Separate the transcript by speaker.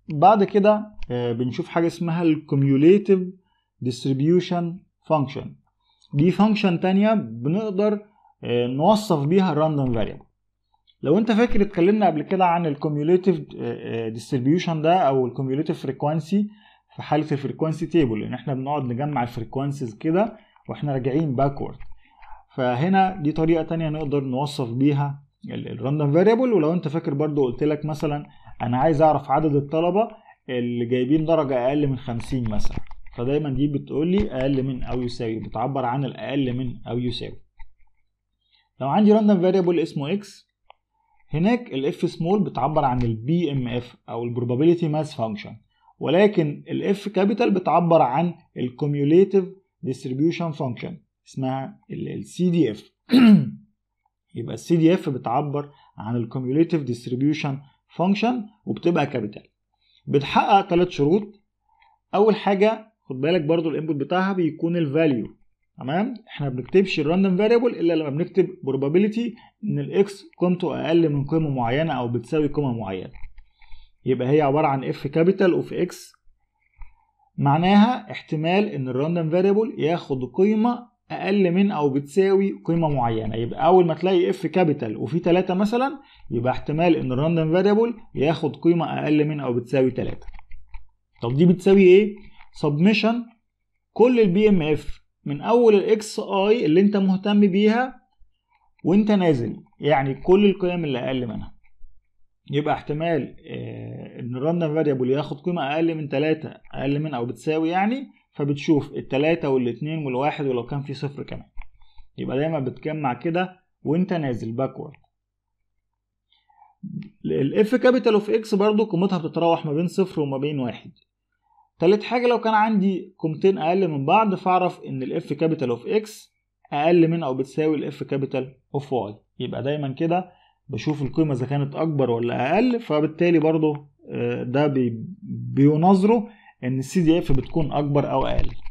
Speaker 1: بعد كده آه، بنشوف حاجه اسمها الكوميوليتيف ديستريبيوشن فانكشن دي فانكشن تانية بنقدر آه، نوصف بيها الراندوم فاريبل لو انت فاكر اتكلمنا قبل كده عن الكوميوليتيف ديستريبيوشن ده او الكوميوليتيف فريكوانسي في حاله الفريكوانسي تيبل ان احنا بنقعد نجمع الفريكوانسيز كده واحنا راجعين باكورد فهنا دي طريقه تانية نقدر نوصف بيها الراندوم فاريبل ولو انت فاكر برضو قلت لك مثلا انا عايز اعرف عدد الطلبه اللي جايبين درجه اقل من 50 مثلا فدايما دي بتقول لي اقل من او يساوي بتعبر عن الاقل من او يساوي لو عندي راندوم فاريبل اسمه اكس هناك الاف سمول بتعبر عن البي ام اف او البروبابيلتي ماس فانكشن ولكن الاف كابيتال بتعبر عن الكوميوليتيف ديستريبيوشن فانكشن اسمها السي دي اف يبقى السي دي اف بتعبر عن الكوميوليتيف ديستريبيوشن فانكشن وبتبقى كابيتال بتحقق ثلاث شروط اول حاجه خد بالك برضو الانبوت بتاعها بيكون الفاليو تمام احنا ما بنكتبش الراندوم فاريبل الا لما بنكتب probability ان الاكس قيمته اقل من قيمه معينه او بتساوي قيمه معينه يبقى هي عباره عن اف كابيتال اوف اكس معناها احتمال ان الراندوم فاريبل ياخد قيمه اقل من او بتساوي قيمه معينه يبقى اول ما تلاقي اف كابيتال وفي 3 مثلا يبقى احتمال ان الراندوم فاريبل ياخد قيمه اقل من او بتساوي 3 طب دي بتساوي ايه سبمشن كل البي ام اف من اول الاكس اي اللي انت مهتم بيها وانت نازل يعني كل القيم اللي اقل منها يبقى احتمال اه ان الراندوم فاريبل ياخد قيمه اقل من 3 اقل من او بتساوي يعني فبتشوف التلاتة والاتنين والواحد ولو كان في صفر كمان يبقى دايما بتجمع كده وانت نازل باكورد الاف كابيتال اوف اكس برضو قيمتها بتتراوح ما بين صفر وما بين واحد تالت حاجة لو كان عندي قيمتين أقل من بعض فأعرف إن الاف كابيتال اوف اكس أقل من أو بتساوي الاف كابيتال اوف واي يبقى دايما كده بشوف القيمة إذا كانت أكبر ولا أقل فبالتالي برضو ده بينظره ان السي دي اف بتكون اكبر او اقل